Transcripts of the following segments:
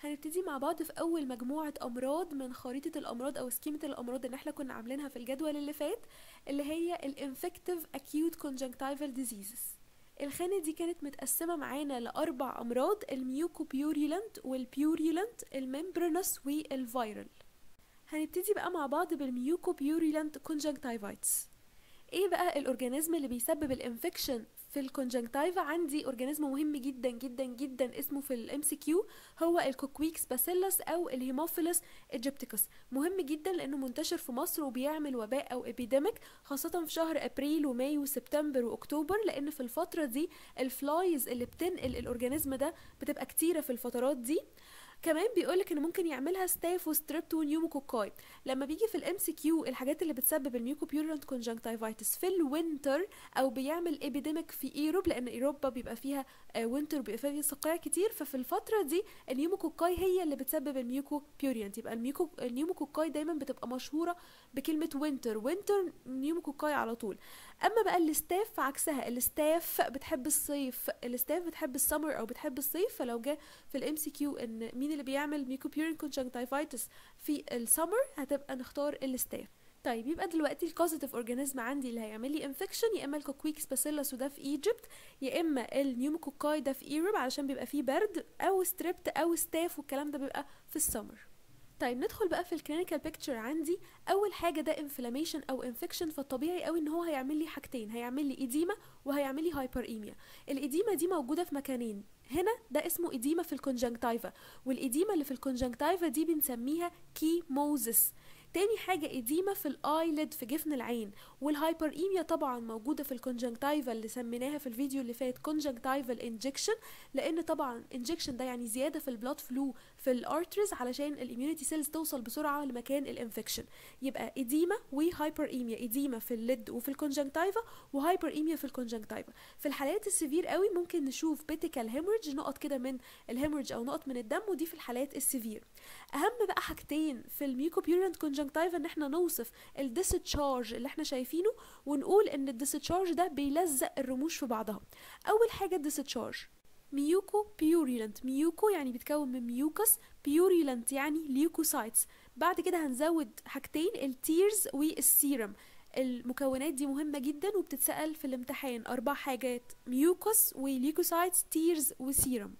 هنبتدي مع بعض في اول مجموعة امراض من خريطة الامراض او سكيمة الامراض اللي احنا كنا عاملينها في الجدول اللي فات اللي هي الانفكتيف acute conjunctival diseases الخانة دي كانت متقسمة معانا لأربع أمراض الميوكوبيوريلنت والبيوريلنت الممبرنس والفيرال هنبتدي بقى مع بعض بالميوكوبيوريلنت conjunctivitis ايه بقى الاورجانيزم اللي بيسبب الانفكشن في الكونجنكتيفا عندي اورجانيزم مهم جدا جدا جدا اسمه في الام سي كيو هو الكوكويكس باسيلس او الهيموفيلس ايجيبتيكوس مهم جدا لانه منتشر في مصر وبيعمل وباء او ابيديميك خاصه في شهر ابريل ومايو وسبتمبر واكتوبر لان في الفتره دي الفلايز اللي بتنقل الاورجانيزم ده بتبقى كتيره في الفترات دي كمان بيقولك ان ممكن يعملها ستاف وستريبت ونيوموكوكاي لما بيجي في الام سي كيو الحاجات اللي بتسبب الميوكوبيورنت كونجنكتيفايتس في الوينتر او بيعمل ايبيديميك في ايروب لان اوروبا بيبقى فيها وينتر بيبقى فيها صقيع كتير ففي الفتره دي النيوموكوكاي هي اللي بتسبب الميوكوبيورنت يبقى الميوكو النيوموكوكاي دايما بتبقى مشهوره بكلمه وينتر وينتر نيوموكوكاي على طول اما بقى الستاف عكسها الستاف بتحب الصيف الستاف بتحب السمر او بتحب الصيف فلو جه في الام سي كيو ان مين اللي بيعمل ميوكوبيورين كونجنكتيفايتس في السمر هتبقى نختار الستاف طيب يبقى دلوقتي الكوزيتيف اورجانيزم عندي اللي هيعمل لي انفكشن يا اما الكوكويكس باسيلس وده في ايجيبت يا اما النيوموكوكاي ده في ايروب علشان بيبقى فيه برد او ستريبت او ستاف والكلام ده بيبقى في السمر طيب ندخل بقى في الكلينيكال بيكتشر عندي اول حاجه ده انفلاميشن او انفكشن فالطبيعي قوي ان هو هيعمل لي حاجتين هيعمل لي ايديما وهيعمل لي هايبر ايميا الايديما دي موجوده في مكانين هنا ده اسمه ايديما في الكونجنكتيفا والايديما اللي في الكونجنكتيفا دي بنسميها كيموزس تاني حاجة إديمة في الآيلد في جفن العين والهايبر إيميا طبعا موجودة في الكونجنكتيفا اللي سميناها في الفيديو اللي فات كونجنكتيفال انجكشن لأن طبعا انجكشن ده يعني زيادة في البلاد فلو في الارترز علشان الاميونيتي سيلز توصل بسرعة لمكان الانفكشن يبقى إديمة وهايبر إيميا إديمة في الليد وفي الكونجنكتيفا وهايبر إيميا في الكونجنكتيفا في الحالات السيفير قوي ممكن نشوف بيتيكال هيموريدج نقط كده من الهيموريدج أو نقط من الدم ودي في الحالات السيفير أهم بقى حاجتين في الميوكوبيورنت كونجنكتيفا ان احنا نوصف الديسشارج اللي احنا شايفينه ونقول ان الديسشارج ده بيلزق الرموش في بعضها اول حاجه الديسشارج ميوكو بيوريلنت ميوكو يعني بيتكون من ميوكس بيوريلنت يعني ليوكوسايتس بعد كده هنزود حاجتين التيرز والسيرم المكونات دي مهمة جدا وبتتسأل في الامتحان أربع حاجات ميوكوس وليوكوسايتس تيرز وسيرم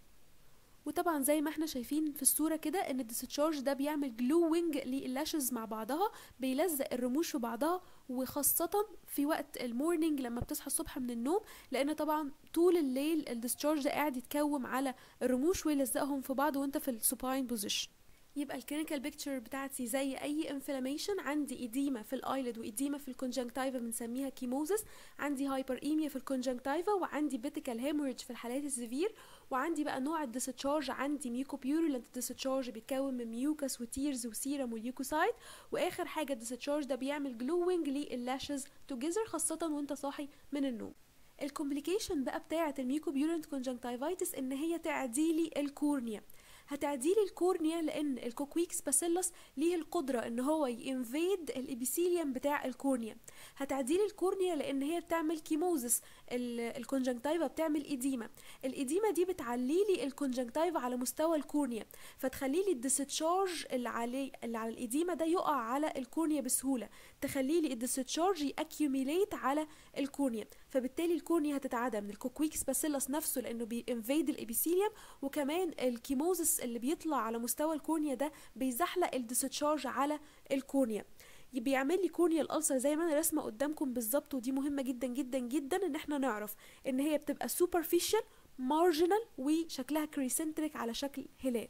وطبعا زي ما احنا شايفين في الصورة كده ان الديسشارج ده بيعمل جلوينج للاشز مع بعضها بيلزق الرموش في بعضها وخاصة في وقت المورنينج لما بتصحى الصبح من النوم لان طبعا طول الليل الديسشارج ده قاعد يتكوم على الرموش ويلزقهم في بعض وانت في السوباين بوزيشن يبقى الكلينيكال بيكتشر بتاعتي زي اي انفلاميشن عندي ايديما في الايلid وايديما في الكونجنكتيفا بنسميها كيموزس عندي هايبر ايميا في الكونجنكتيفا وعندي بيتيكال هيموريدج في الحالات السيفير وعندي بقى نوع الديسشارج عندي ميوكوبيورولنت ديسشارج بيتكون من ميوكس وتيرز وسيرم واليوكوسايت واخر حاجه الديسشارج ده بيعمل جلوينج للاشز توجذر خاصه وانت صاحي من النوم الكومبليكيشن بقى بتاعه الميوكوبيورنت كونجنكتيفايتس ان هي تعديلي الكورنيا هتعديلي الكورنيا لان الكوكويكس باسيلس ليه القدره ان هو ينفيد الابيثيليوم بتاع الكورنيا هتعديلي الكورنيا لان هي بتعمل كيموزس الكونجنكتيفا بتعمل ايديما الايديما دي بتعلي لي الكونجنكتيفا على مستوى الكورنيا فتخلي لي الديسشارج اللي عليه اللي على الايديما ده يقع على الكورنيا بسهوله تخلي لي الديسشارج ياكيوميليت على الكورنيا فبالتالي الكورنيا هتتعدم الكوكويكس باسيلس نفسه لانه بينفيد الابيثيليوم وكمان الكيموزس اللي بيطلع على مستوى الكورنيا ده بيزحلق الديسشارج على الكورنيا بيعمل لي كورنيا الالسر زي ما انا رسمه قدامكم بالظبط ودي مهمه جدا جدا جدا ان احنا نعرف ان هي بتبقى سوبرفيشال مارجنال وشكلها كريسنتريك على شكل هلال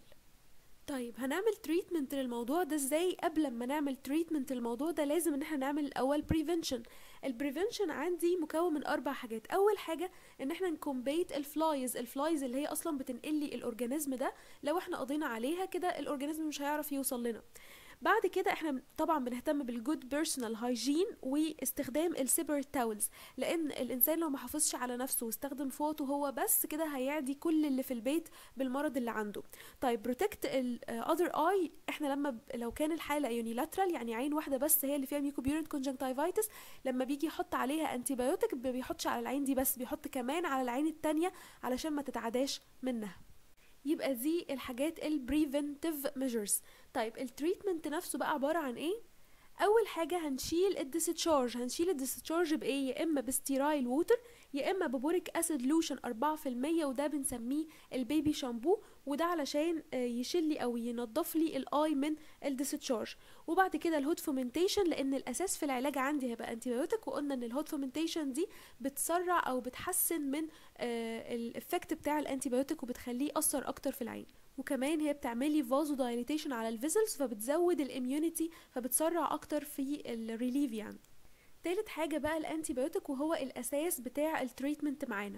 طيب هنعمل تريتمنت للموضوع ده ازاي قبل ما نعمل تريتمنت للموضوع ده لازم ان احنا نعمل الاول بريفنشن البريفنشن عندي مكون من اربع حاجات اول حاجه ان احنا نكومبيت الفلايز الفلايز اللي هي اصلا بتنقل لي الاورجانيزم ده لو احنا قضينا عليها كده الاورجانيزم مش هيعرف يوصل لنا بعد كده احنا طبعا بنهتم بالجود بيرسونال هايجين واستخدام السيبر تاولز لان الانسان لو ما حافظش على نفسه واستخدم فوطه هو بس كده هيعدي كل اللي في البيت بالمرض اللي عنده طيب بروتكت الاذر اي احنا لما لو كان الحاله يونيلاترال يعني عين واحده بس هي اللي فيها ميوكوبيورنت كونجنكتيفايتس لما بيجي يحط عليها انتي بايوتيك ما بيحطش على العين دي بس بيحط كمان على العين التانية علشان ما تتعداش منها يبقى دي الحاجات البريفنتيف ميجرز طيب التريتمنت نفسه بقى عباره عن ايه اول حاجه هنشيل الديستشارج هنشيل الديستشارج بايه يا اما بستيرايل ووتر يا اما ببوريك اسيد لوشن 4% وده بنسميه البيبي شامبو وده علشان يشيل لي او ينظف لي الاي من الديستشارج وبعد كده الهوت فومنتيشن لان الاساس في العلاج عندي هيبقى انتيبيوتيك وقلنا ان الهوت فومنتيشن دي بتسرع او بتحسن من الافكت بتاع الانتيبيوتيك وبتخليه ياثر اكتر في العين وكمان هي بتعمل لي فازو دايليتيشن على الفيزلز فبتزود الاميونيتي فبتسرع اكتر في الريليف يعني تالت حاجة بقى الانتيبيوتيك وهو الاساس بتاع التريتمنت معانا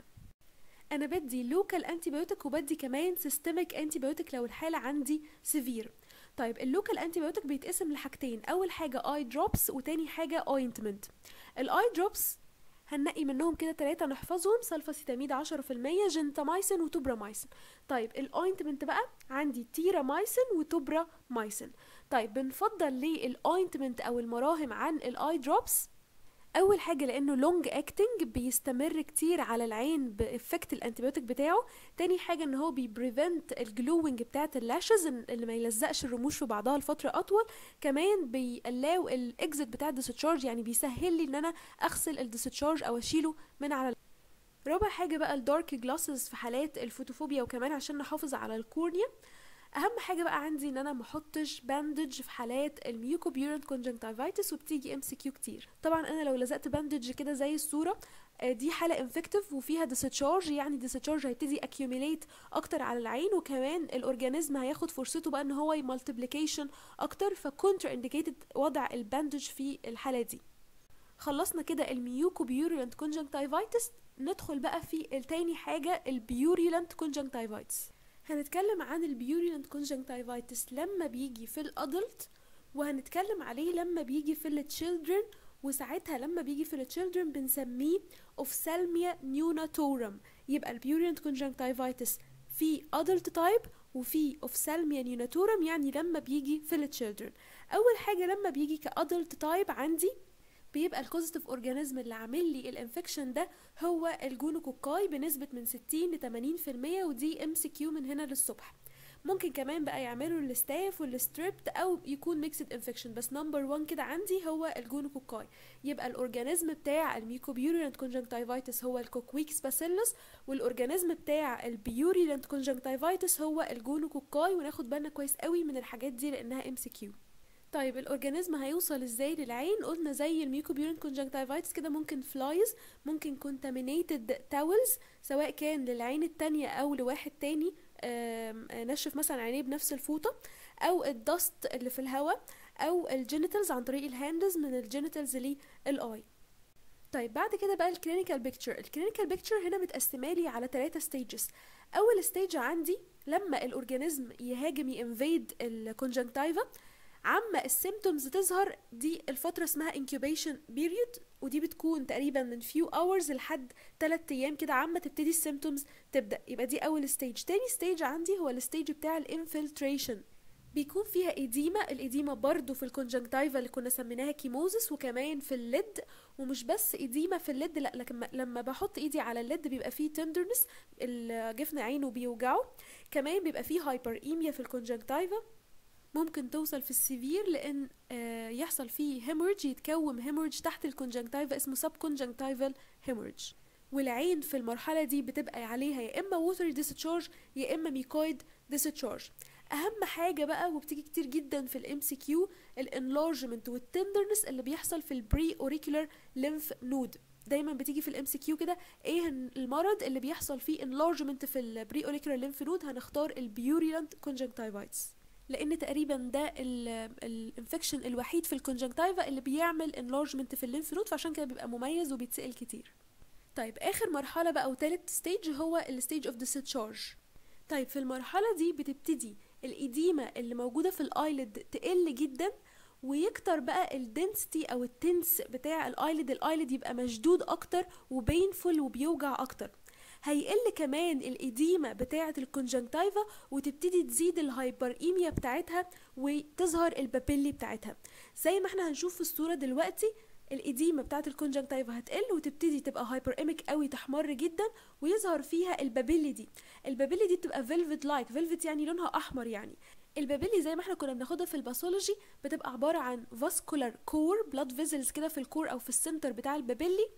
انا بدي لوكال انتيبيوتيك وبدي كمان سيستميك انتيبيوتيك لو الحالة عندي سيفير طيب اللوكال انتيبيوتيك بيتقسم لحاجتين اول حاجة اي دروبس وتاني حاجة اوينتمنت الاي دروبس هننقي منهم كده ثلاثة نحفظهم سلفاسيتاميد 10% جنتامايسين وتوبرامايسين طيب الاوينتمنت بقى عندي تيرامايسين وتوبرامايسين طيب بنفضل ليه الاوينتمنت او المراهم عن الاي دروبس اول حاجه لانه لونج اكتنج بيستمر كتير على العين بافكت الانتيبيوتيك بتاعه تاني حاجه ان هو بيبريفنت الجلوينج بتاعه اللاشز اللي ما يلزقش الرموش في بعضها لفتره اطول كمان بيقلاو الاكزit بتاع الديستشارج يعني بيسهل لي ان انا اغسل الديستشارج او اشيله من على رابع حاجه بقى الدارك جلاسز في حالات الفوتوفوبيا وكمان عشان نحافظ على الكورنيا اهم حاجه بقى عندي ان انا ما احطش باندج في حالات الميوكوبيورنت كونجنكتيفايتس وبتيجي ام سي كيو كتير طبعا انا لو لزقت باندج كده زي الصوره دي حاله انفكتيف وفيها ديستشارج يعني ديستشارج هيبتدي اكيوميليت اكتر على العين وكمان الاورجانيزم هياخد فرصته بقى ان هو يمالتيبليكيشن اكتر فكونتر انديكيتد وضع الباندج في الحاله دي خلصنا كده الميوكوبيورنت كونجنكتيفايتس ندخل بقى في التاني حاجه البيوريلنت كونجنكتيفايتس هنتكلم عن البيوريلنت كونجنكتيفايتس لما بيجي في الادلت وهنتكلم عليه لما بيجي في التشيلدرن وساعتها لما بيجي في التشيلدرن بنسميه اوفسالميا نيوناتورم يبقى البيوريلنت كونجنكتيفايتس في adult تايب وفي اوفسالميا نيوناتورم يعني لما بيجي في التشيلدرن اول حاجه لما بيجي كادلت تايب عندي بيبقى الكوزيتيف اورجانيزم اللي عامل لي الانفكشن ده هو الجونوكوكاي بنسبه من 60 ل 80% ودي ام سي كيو من هنا للصبح ممكن كمان بقى يعملوا الستاف والستريبت او يكون ميكسد انفكشن بس نمبر 1 كده عندي هو الجونوكوكاي يبقى الاورجانيزم بتاع الميكوبيوريلنت كونجنكتيفايتس هو الكوكويكس باسيلس والاورجانيزم بتاع البيوريلنت كونجنكتيفايتس هو الجونوكوكاي وناخد بالنا كويس قوي من الحاجات دي لانها ام سي كيو طيب الاورجانيزم هيوصل ازاي للعين قلنا زي الميوكوبيورين كونجنكتيفايتس كده ممكن فلايز ممكن كونتامينيتد تاولز سواء كان للعين التانية او لواحد تاني نشف مثلا عينيه بنفس الفوطة او الدست اللي في الهواء او الجينيتالز عن طريق الهاندز من الجينيتالز للاي طيب بعد كده بقى الكلينيكال بيكتشر الكلينيكال بيكتشر هنا متقسمه لي على ثلاثة ستيجز اول ستيج عندي لما الاورجانيزم يهاجم ينفيد الكونجنكتيفا عما السيمتومز تظهر دي الفترة اسمها incubation period ودي بتكون تقريبا من few hours لحد 3 ايام كده عما تبتدي السيمتومز تبدأ يبقى دي اول ستيج تاني ستيج عندي هو الستيج بتاع الانفلتريشن بيكون فيها إديمة الإديمة برضو في الكونجنكتيفا اللي كنا سميناها كيموزس وكمان في الليد ومش بس إديمة في الليد لا لكن لما بحط إيدي على الليد بيبقى فيه تندرنس الجفن عينه بيوجعه كمان بيبقى فيه هايبر إيميا في الكونجنكتيفا ممكن توصل في السيفير لان آه يحصل فيه هيمورج يتكون هيمورج تحت الكونجنكتيفا اسمه سب كونجنكتيفال هيمورج والعين في المرحله دي بتبقى عليها يا اما ووتر ديسشارج يا اما ميكويد ديسشارج اهم حاجه بقى وبتيجي كتير جدا في الام سي كيو الانلارجمنت والتندرنس اللي بيحصل في البري اوريكولار ليمف نود دايما بتيجي في الام سي كيو كده ايه المرض اللي بيحصل فيه انلارجمنت في البري اوريكولار ليمف نود هنختار البيوريلانت كونجنكتيفايتس لان تقريبا ده الانفكشن الوحيد في الكونجنكتيفا اللي بيعمل انلارجمنت في الليمف نود فعشان كده بيبقى مميز وبيتسال كتير طيب اخر مرحله بقى وتالت ستيج هو الستيج اوف ديسشارج طيب في المرحله دي بتبتدي الإديمة اللي موجودة في الايلid تقل جدا ويكتر بقى الدنسيتي او التنس بتاع الايلid الايلid يبقى مشدود اكتر وبينفول وبيوجع اكتر هيقل كمان الإديمة بتاعة الكونجنكتيفا وتبتدي تزيد الهايبر إيميا بتاعتها وتظهر البابيلي بتاعتها زي ما احنا هنشوف في الصورة دلوقتي الإديمة بتاعة الكونجنكتيفا هتقل وتبتدي تبقى هايبر ايميك قوي تحمر جدا ويظهر فيها البابيلي دي البابيلي دي بتبقى فيلفت لايك فيلفت يعني لونها احمر يعني البابيلي زي ما احنا كنا بناخدها في الباثولوجي بتبقى عبارة عن فاسكولار كور بلاد فيزلز كده في الكور او في السنتر بتاع البابيلي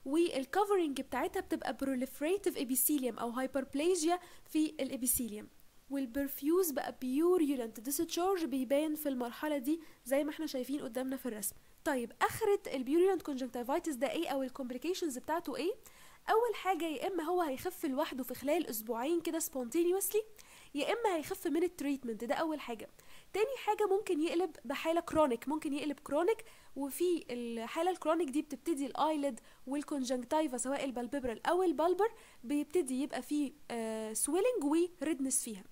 والكفرنج بتاعتها بتبقى بروليفريتيف ابيثيليوم او هايبربليجيا في الابيثيليوم والبرفيوز بقى بيوريولنت ديسشارج بيبان في المرحله دي زي ما احنا شايفين قدامنا في الرسم طيب اخره البيوريولنت كونجنكتيفايتس ده ايه او الكومبليكيشنز بتاعته ايه اول حاجه يا اما هو هيخف لوحده في خلال اسبوعين كده سبونتينيوسلي يا اما هيخف من التريتمنت ده اول حاجه تاني حاجه ممكن يقلب بحاله كرونيك ممكن يقلب كرونيك وفي الحاله الكرونيك دي بتبتدي الايلid والكونجنكتيفا سواء البالبيبرال او البالبر بيبتدي يبقى فيه آه سويلنج وريدنس فيها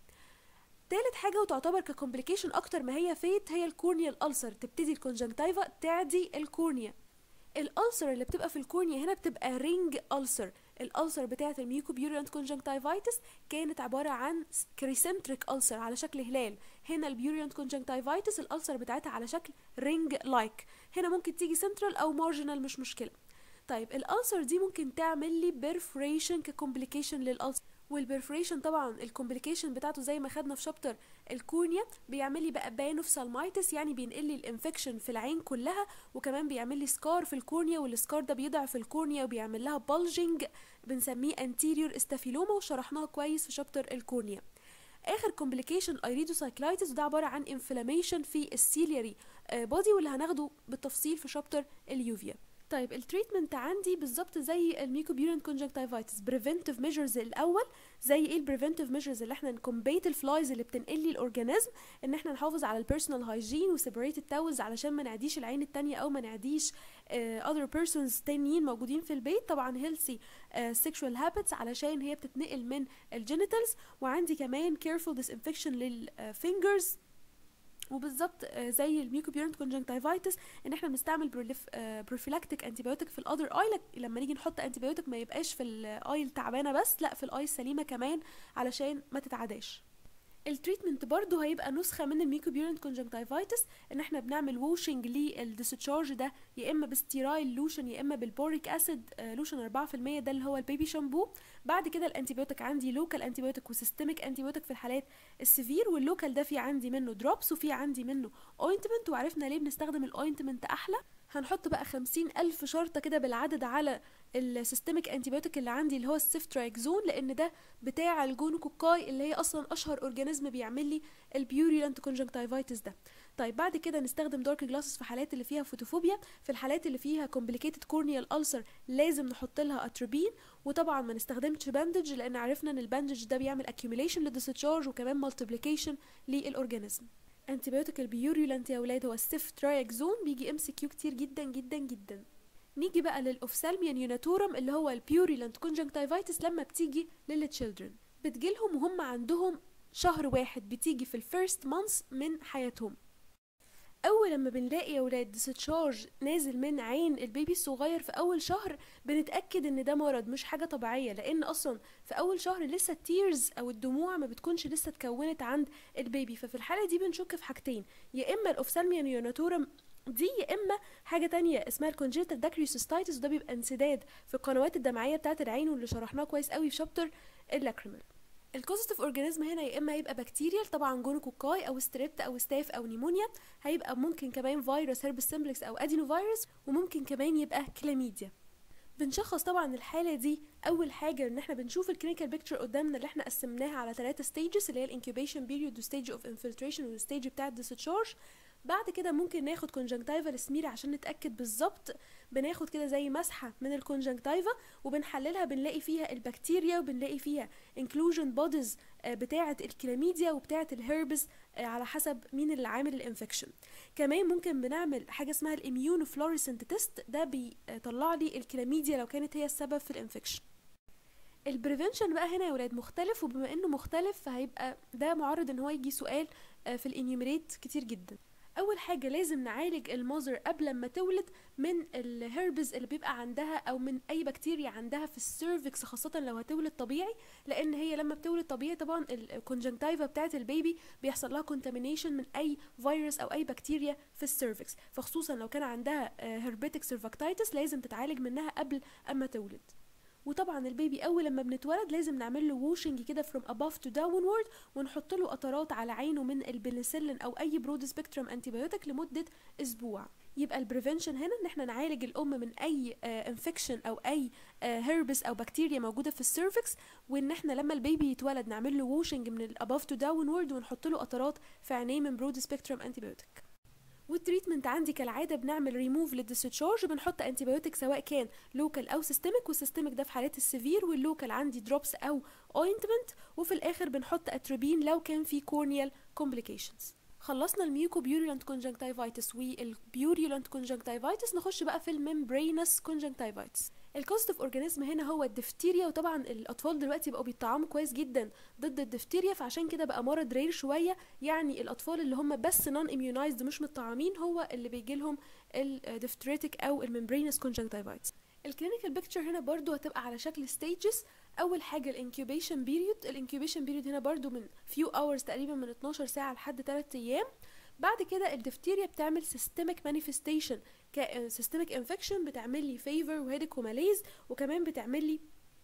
تالت حاجة وتعتبر ككومبليكيشن أكتر ما هي فيت هي الكورنيا الألسر تبتدي الكونجنكتيفا تعدي الكورنيا الألسر اللي بتبقى في الكورنيا هنا بتبقى رينج ألسر الألسر بتاعة الميوكوبيوريانت كونجنكتيفايتس كانت عبارة عن كريسنتريك ألسر على شكل هلال هنا البيوريانت كونجنكتيفايتس الألسر بتاعتها على شكل رينج لايك هنا ممكن تيجي سنترال أو مارجنال مش مشكلة طيب الألسر دي ممكن تعمل لي بيرفريشن ككومبليكيشن للألسر والبرفريشن طبعا الكومبليكيشن بتاعته زي ما خدنا في شابتر الكورنيا بيعمل لي بقى بانوفسالمايتس يعني بينقل لي الانفكشن في العين كلها وكمان بيعمل لي سكار في الكورنيا والسكار ده بيضعف الكورنيا وبيعمل لها بلجنج بنسميه انتيريور استافيلوما وشرحناها كويس في شابتر الكورنيا اخر كومبليكيشن ايريدوسايكلايتس وده عباره عن انفلاميشن في السيلياري بودي واللي هناخده بالتفصيل في شابتر اليوفيا طيب التريتمنت عندي بالظبط زي الميكوبيورين كونجكتيفايتس بريفنتيف ميجرز الاول زي ايه البريفنتيف ميجرز اللي احنا نكومبيت الفلايز اللي بتنقل لي الاورجانيزم ان احنا نحافظ على البيرسونال هايجين وسيبريت التاوز علشان ما نعديش العين التانية او ما نعديش اذر uh, بيرسونز تانيين موجودين في البيت طبعا هيلثي سيكشوال هابتس علشان هي بتتنقل من الجينيتالز وعندي كمان كيرفول ديسانفكشن للفينجرز وبالظبط زي الميوكوبيورنت كونجنكتيفايتس ان احنا بنستعمل بروفيلاكتيك انتيبيوتيك في الاذر اي لما نيجي نحط انتيبيوتيك ما يبقاش في الاي التعبانه بس لا في الاي السليمه كمان علشان ما تتعداش التريتمنت برضو هيبقى نسخه من الميكوبيورنت كونجنكتيفايتس ان احنا بنعمل ووشنج للديسشارج ده يا اما بستيرايل لوشن يا اما بالبوريك اسيد لوشن 4% ده اللي هو البيبي شامبو بعد كده الانتيبيوتيك عندي لوكال انتيبيوتيك وسيستميك انتيبيوتيك في الحالات السيفير واللوكال ده في عندي منه دروبس وفي عندي منه اوينتمنت وعرفنا ليه بنستخدم الاوينتمنت احلى هنحط بقى خمسين ألف شرطة كده بالعدد على السيستميك انتيبيوتيك اللي عندي اللي هو السيفترايكزون لأن ده بتاع الجونوكوكاي اللي هي أصلا أشهر أورجانيزم بيعمل لي البيوريلانت كونجنكتيفايتس ده طيب بعد كده نستخدم دارك جلاسز في حالات اللي فيها فوتوفوبيا في الحالات اللي فيها كومبليكيتد كورنيال ألسر لازم نحط لها اتروبين وطبعا ما نستخدمش باندج لان عرفنا ان الباندج ده بيعمل accumulation للديسشارج وكمان multiplication للاورجانيزم انتيبيوتيك البيوريولانت يا ولاد هو السيفترايكزون بيجي ام سي كيو كتير جدا جدا جدا نيجي بقى للاوفسالميان يوناتورم اللي هو البيوريولانت كونجنكتيفايتس لما بتيجي للتشيلدرن بتجيلهم وهم عندهم شهر واحد بتيجي في الفيرست مانث من حياتهم اول لما بنلاقي يا ولاد ديسشارج نازل من عين البيبي الصغير في اول شهر بنتاكد ان ده مرض مش حاجه طبيعيه لان اصلا في اول شهر لسه التيرز او الدموع ما بتكونش لسه اتكونت عند البيبي ففي الحاله دي بنشك في حاجتين يا اما الاوفسالميا نيوناتورم دي يا اما حاجه تانية اسمها الكونجيتال داكريوسيستايتس وده بيبقى انسداد في القنوات الدمعيه بتاعه العين واللي شرحناه كويس قوي في شابتر اللاكريمال الكوزيتيف اورجانيزم هنا يا اما هيبقى بكتيريال طبعا جونوكوكاي او ستريبت او ستاف او نيمونيا هيبقى ممكن كمان فيروس هيربس سيمبلكس او ادينو فيروس وممكن كمان يبقى كلاميديا بنشخص طبعا الحاله دي اول حاجه ان احنا بنشوف الكلينيكال بيكتشر قدامنا اللي احنا قسمناها على ثلاثه ستيجز اللي هي الانكيوبيشن بيريود والستيج اوف انفلتريشن والستيج بتاع الديسشارج بعد كده ممكن ناخد كونجنكتيفال سمير عشان نتاكد بالظبط بناخد كده زي مسحه من الكونجنكتيفا وبنحللها بنلاقي فيها البكتيريا وبنلاقي فيها انكلوجن بوديز بتاعه الكلاميديا وبتاعه الهربس على حسب مين اللي عامل الانفكشن كمان ممكن بنعمل حاجه اسمها الاميون فلوريسنت تيست ده بيطلع لي الكلاميديا لو كانت هي السبب في الانفكشن البريفنشن بقى هنا يا ولاد مختلف وبما انه مختلف فهيبقى ده معرض ان هو يجي سؤال في الانيوميريت كتير جدا اول حاجه لازم نعالج المذر قبل ما تولد من الهربز اللي بيبقى عندها او من اي بكتيريا عندها في السيرفكس خاصه لو هتولد طبيعي لان هي لما بتولد طبيعي طبعا الكونجنكتيفا بتاعه البيبي بيحصل لها كونتامينيشن من اي فيروس او اي بكتيريا في السيرفكس فخصوصا لو كان عندها هربيتك سيرفكتايتس لازم تتعالج منها قبل اما تولد وطبعا البيبي اول لما بنتولد لازم نعمل له ووشنج كده from above to downward ونحط له قطرات على عينه من البنسلين او اي برود سبيكترم انتيبيوتيك لمده اسبوع يبقى البريفنشن هنا ان احنا نعالج الام من اي انفكشن او اي هربس او بكتيريا موجوده في السيرفكس وان احنا لما البيبي يتولد نعمل له ووشنج من الاباف تو داونورد ونحط له قطرات في عينيه من برود سبيكترم انتيبيوتيك والتريتمنت عندي كالعاده بنعمل ريموف للديسشارج بنحط انتيبيوتيك سواء كان لوكال او سيستميك والسيستميك ده في حالات السيفير واللوكال عندي دروبس او اوينتمنت وفي الاخر بنحط اتروبين لو كان في كورنيال كومبليكيشنز خلصنا الميوكو بيوريولانت كونجنكتيفايتس والبيوريولانت كونجنكتيفايتس نخش بقى في الممبرينس كونجنكتيفايتس الكوستيف اورجانيزم هنا هو الدفتيريا وطبعا الاطفال دلوقتي بقوا بيطعموا كويس جدا ضد الدفتيريا فعشان كده بقى مرض رير شويه يعني الاطفال اللي هم بس نون اميونايزد مش متطعمين هو اللي بيجي لهم الدفتريتك او الممبرينس كونجنكتيفايتس الكلينيكال بيكتشر هنا برضو هتبقى على شكل ستيجز اول حاجه الانكيوبيشن بيريود الانكيوبيشن بيريود هنا برضو من فيو اورز تقريبا من 12 ساعه لحد 3 ايام بعد كده الدفتيريا بتعمل سيستميك مانيفستيشن كسيستميك انفكشن بتعمل لي فيفر وهيدك وماليز وكمان بتعمل لي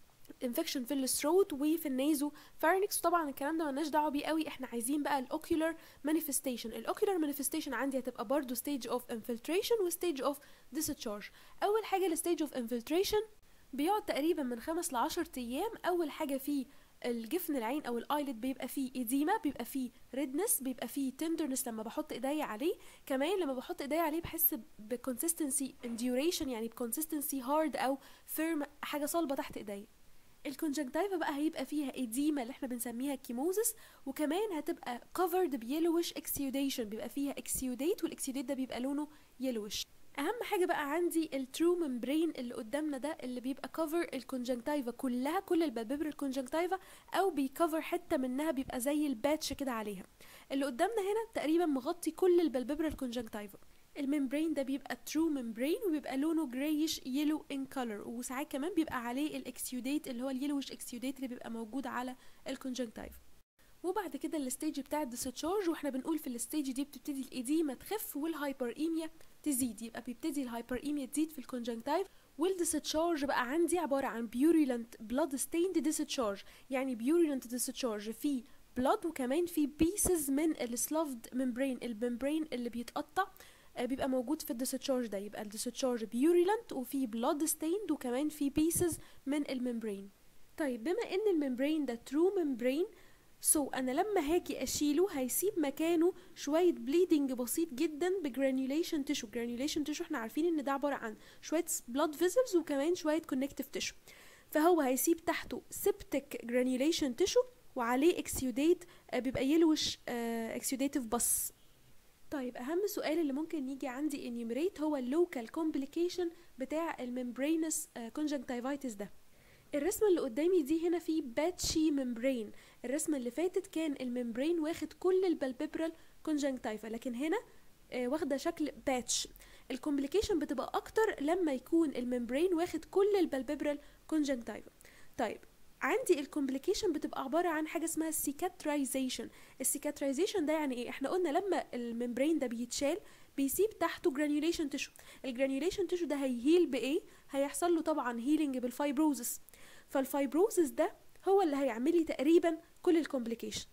انفكشن في الثروت وفي النيزو فارنكس طبعا الكلام ده مالناش دعوه بيه قوي احنا عايزين بقى الاوكيولار مانيفستيشن الاوكيولار مانيفستيشن عندي هتبقى برضو ستيج اوف انفلتريشن وستيج اوف discharge اول حاجه الستيج اوف انفلتريشن بيقعد تقريبا من خمس لعشر ايام اول حاجه فيه الجفن العين او الايلid بيبقى فيه اديما بيبقى فيه ريدنس بيبقى فيه تندرنس لما بحط ايديا عليه كمان لما بحط ايديا عليه بحس بكونسيستنسي انديوريشن يعني بكونسيستنسي هارد او فيرم حاجه صلبه تحت ايديا الكونجنكتيفا بقى هيبقى فيها اديما اللي احنا بنسميها كيموزس وكمان هتبقى covered بيلوش اكسيوديشن بيبقى فيها اكسيوديت والاكسيوديت ده بيبقى لونه يلوش اهم حاجه بقى عندي الترو ممبرين اللي قدامنا ده اللي بيبقى كفر الكونجنكتيفا كلها كل البلببر الكونجنكتيفا او بيكفر حته منها بيبقى زي الباتش كده عليها اللي قدامنا هنا تقريبا مغطي كل البلببر الكونجنكتيفا الممبرين ده بيبقى ترو ممبرين وبيبقى لونه جرايش يلو ان كولر وساعات كمان بيبقى عليه الاكسيوديت اللي هو اليلوش اكسيوديت اللي بيبقى موجود على الكونجنكتيفا وبعد كده الستيج بتاع الديسشارج واحنا بنقول في الستيج دي بتبتدي الايديما تخف والهايبر ايميا تزيد يبقى بيبتدي الهايبر ايميا تزيد في الكونجنكتيف والديسشارج بقى عندي عباره عن بيوريلنت بلاد ستيند ديسشارج يعني بيوريلنت ديسشارج فيه بلاد وكمان في بيسز من السلافد ممبرين الممبرين اللي بيتقطع بيبقى موجود في الديسشارج ده يبقى الديسشارج بيوريلنت وفي بلاد ستيند وكمان في بيسز من الممبرين طيب بما ان الممبرين ده ترو ممبرين سو so, انا لما هاجي اشيله هيسيب مكانه شويه بليدنج بسيط جدا بجرانيوليشن تيشو جرانيوليشن تيشو احنا عارفين ان ده عباره عن شويه بلاد فيزلز وكمان شويه كونكتيف تيشو فهو هيسيب تحته سيبتك جرانيوليشن تيشو وعليه اكسيوديت بيبقى يلوش اكسيوديتيف بس طيب اهم سؤال اللي ممكن يجي عندي انيمريت هو اللوكال كومبليكيشن بتاع الممبرينس كونجنكتيفايتس ده الرسمة اللي قدامي دي هنا في باتشي ممبرين الرسمة اللي فاتت كان الممبرين واخد كل البلببرال كونجنكتيفا لكن هنا آه واخدة شكل باتش الكومبليكيشن بتبقى اكتر لما يكون الممبرين واخد كل البلببرال كونجنكتيفا طيب عندي الكومبليكيشن بتبقى عبارة عن حاجة اسمها السيكاترايزيشن السيكاترايزيشن ده يعني ايه احنا قلنا لما الممبرين ده بيتشال بيسيب تحته جرانيوليشن تيشو الجرانيوليشن تيشو ده هيهيل بايه هيحصل له طبعا هيلينج بالفايبروزس فالفايبروزس ده هو اللي هيعمل لي تقريبا كل الكومبليكيشن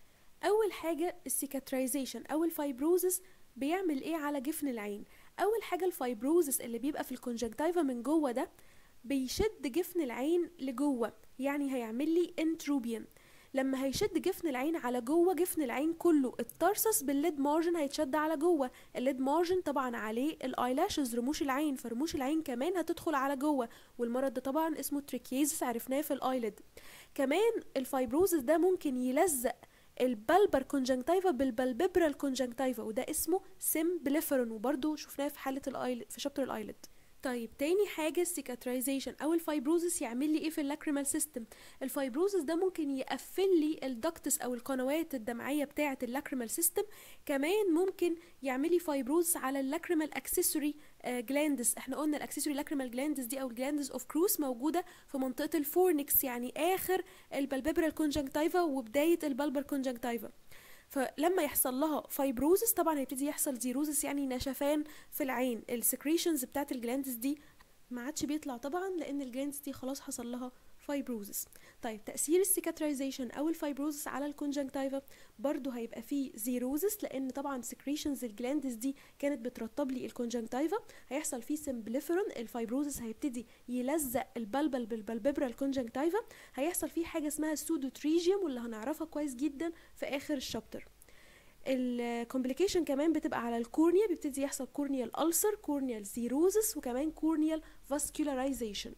اول حاجه السيكاترايزيشن او الفايبروزس بيعمل ايه على جفن العين اول حاجه الفايبروزس اللي بيبقى في الكونجكتيفا من جوه ده بيشد جفن العين لجوه يعني هيعمل لي انتروبيان لما هيشد جفن العين على جوه جفن العين كله الترسس بالليد مارجن هيتشد على جوه الليد مارجن طبعا عليه الايلاشز رموش العين فرموش العين كمان هتدخل على جوه والمرض ده طبعا اسمه تريكيزس عرفناه في الايلد كمان الفايبروزس ده ممكن يلزق البلبر كونجنكتيفا بالبلببرال كونجنكتيفا وده اسمه سيمبليفرون وبرده شفناه في حاله الايلد في شابتر الايلد طيب تاني حاجة السيكاترايزيشن او الفايبروزس يعمل لي ايه في اللاكريمال سيستم الفايبروزس ده ممكن يقفل لي الدكتس او القنوات الدمعية بتاعة اللاكريمال سيستم كمان ممكن يعمل لي فايبروزس على اللاكريمال اكسسوري جلاندز احنا قلنا الاكسسوري لاكريمال جلاندز دي او الجلاندز اوف كروس موجودة في منطقة الفورنكس يعني اخر البلببرال كونجنكتيفا وبداية البلبر كونجنكتيفا فلما يحصل لها فايبروزس طبعا هيبتدي يحصل زيروزس يعني نشفان في العين السكريشنز بتاعت الجلاندز دي ما عادش بيطلع طبعا لان الجلاندز دي خلاص حصل لها فايبروزس طيب تأثير السيكاترايزيشن او الفايبروزس على الكونجنكتيفا برضو هيبقى فيه زيروزس لان طبعا سكريشنز الجلاندز دي كانت بترطب لي الكونجنكتيفا هيحصل فيه سمبليفرون الفايبروزس هيبتدي يلزق البلبل بالبلببرا الكونجنكتيفا هيحصل فيه حاجه اسمها السودوتريجيوم واللي هنعرفها كويس جدا في اخر الشابتر الكومبليكيشن كمان بتبقى على الكورنيا بيبتدي يحصل كورنيال ألسر كورنيال زيروزس وكمان كورنيال فاسكولارايزيشن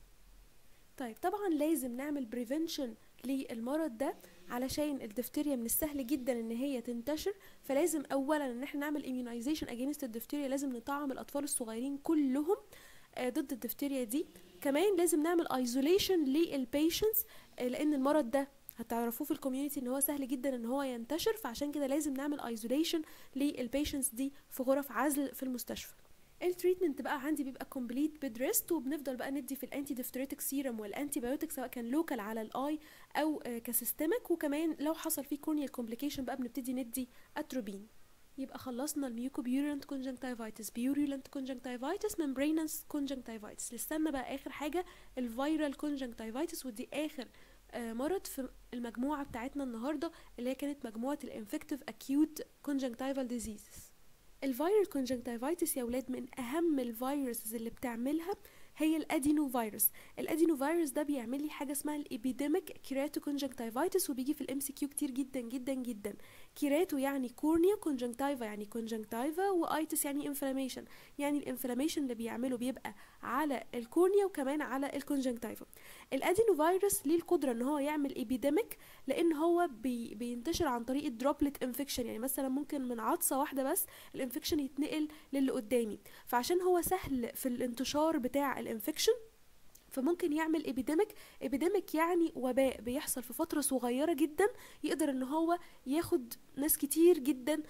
طيب طبعا لازم نعمل بريفنشن للمرض ده علشان الدفتيريا من السهل جدا ان هي تنتشر فلازم اولا ان احنا نعمل immunization against الدفتيريا لازم نطعم الاطفال الصغيرين كلهم آه، ضد الدفتيريا دي كمان لازم نعمل isolation للبيشنتس لان المرض ده هتعرفوه في الكوميونتي ان هو سهل جدا ان هو ينتشر فعشان كده لازم نعمل isolation للبيشنتس دي في غرف عزل في المستشفى التريتمنت بقى عندي بيبقى كومبليت بيد ريست وبنفضل بقى ندي في الانتي ديفتريتك سيرم والانتي بايوتيك سواء كان لوكال على الاي او آه، كسيستمك وكمان لو حصل فيه كورنيال كومبليكيشن بقى بنبتدي ندي اتروبين يبقى خلصنا الميوكوبيورنت كونجنكتيفايتس بيورولنت كونجنكتيفايتس ممبرينس كونجنكتيفايتس لسه بقى اخر حاجه الفيرال كونجنكتيفايتس ودي اخر آه، مرض في المجموعه بتاعتنا النهارده اللي هي كانت مجموعه الانفكتيف اكيوت كونجنكتيفال ديزيزز الفيرال كونجنكتيفايتس يا ولاد من اهم الفيروسز اللي بتعملها هي الادينو فيروس الادينو فيروس ده بيعمل لي حاجه اسمها الابيديميك كيراتو كونجنكتيفايتس وبيجي في الام سي كيو كتير جدا جدا جدا كيراتو يعني كورنيا كونجنكتيفا يعني كونجنكتيفا وايتس يعني انفلاميشن يعني الانفلاميشن اللي بيعمله بيبقى على الكورنيا وكمان على الكونجنكتيفا الادينو فيروس ليه القدره ان هو يعمل ابيديميك لان هو بي بينتشر عن طريق الدروبلت انفكشن يعني مثلا ممكن من عطسه واحده بس الانفكشن يتنقل للي قدامي فعشان هو سهل في الانتشار بتاع الانفكشن فممكن يعمل ابيديميك ابيديميك يعني وباء بيحصل في فتره صغيره جدا يقدر ان هو ياخد ناس كتير جدا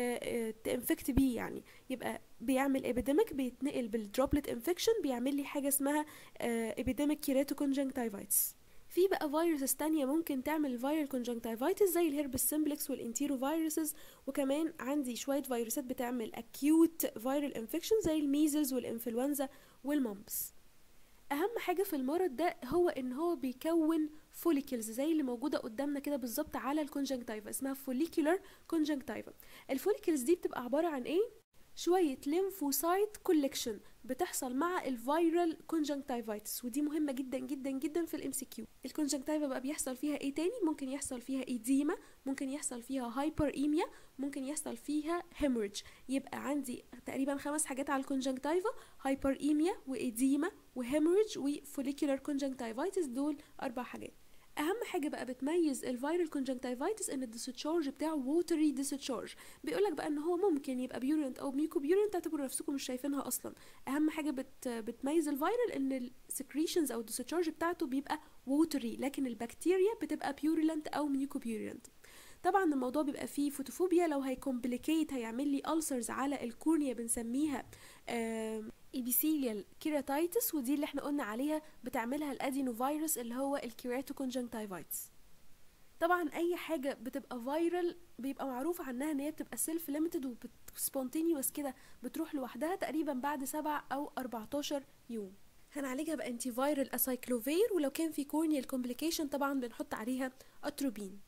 تنفكت بيه يعني يبقى بيعمل ابيديميك بيتنقل بالدروبلت انفكشن بيعمل لي حاجه اسمها ابيديميك كيراتو كونجنكتيفايتس في بقى فيروسز تانية ممكن تعمل فيرال كونجنكتيفايتس زي الهربس سمبلكس والانتيرو فيروسز وكمان عندي شوية فيروسات بتعمل اكيوت فيرال انفكشن زي الميزلز والانفلونزا والمامبس اهم حاجه في المرض ده هو ان هو بيكون فوليكلز زي اللي موجوده قدامنا كده بالظبط على الكونجنكتيفا اسمها فوليكولار كونجنكتيفا الفوليكلز دي بتبقى عباره عن ايه شويه ليمفوسايت كولكشن بتحصل مع الفيرال كونجنكتيفايتس ودي مهمه جدا جدا جدا في الام سي كيو الكونجنكتيفا بقى بيحصل فيها ايه تاني ممكن يحصل فيها ايديما ممكن يحصل فيها هايبر ايميا ممكن يحصل فيها هيموريدج يبقى عندي تقريبا خمس حاجات على الكونجنكتيفا هايبر ايميا وايديما وهيموريدج وفوليكولار كونجنكتيفايتس دول اربع حاجات اهم حاجه بقى بتميز الفيرال كونجنكتيفايتس ان الديسشارج بتاعه ووتري ديسشارج بيقولك بقى ان هو ممكن يبقى بيورنت او ميكو بيورنت اعتبروا نفسكم مش شايفينها اصلا اهم حاجه بت بتميز الفيرال ان السكريشنز او الديسشارج بتاعته بيبقى ووتري لكن البكتيريا بتبقى بيورولنت او ميكو بيورنت طبعا الموضوع بيبقى فيه فوتوفوبيا لو هيكومبليكيت هيعمل لي ألسرز على الكورنيا بنسميها ايبيثيليال كيراتايتس ودي اللي احنا قلنا عليها بتعملها الادينو فيروس اللي هو الكيراتوكونجنكتيفايتس طبعا اي حاجه بتبقى فايرال بيبقى معروف عنها ان هي بتبقى سيلف ليميتد وسبونتينيوس كده بتروح لوحدها تقريبا بعد سبع او 14 يوم هنعالجها بانتي فايرال اسايكلوفير ولو كان في كورنيال كومبليكيشن طبعا بنحط عليها اتروبين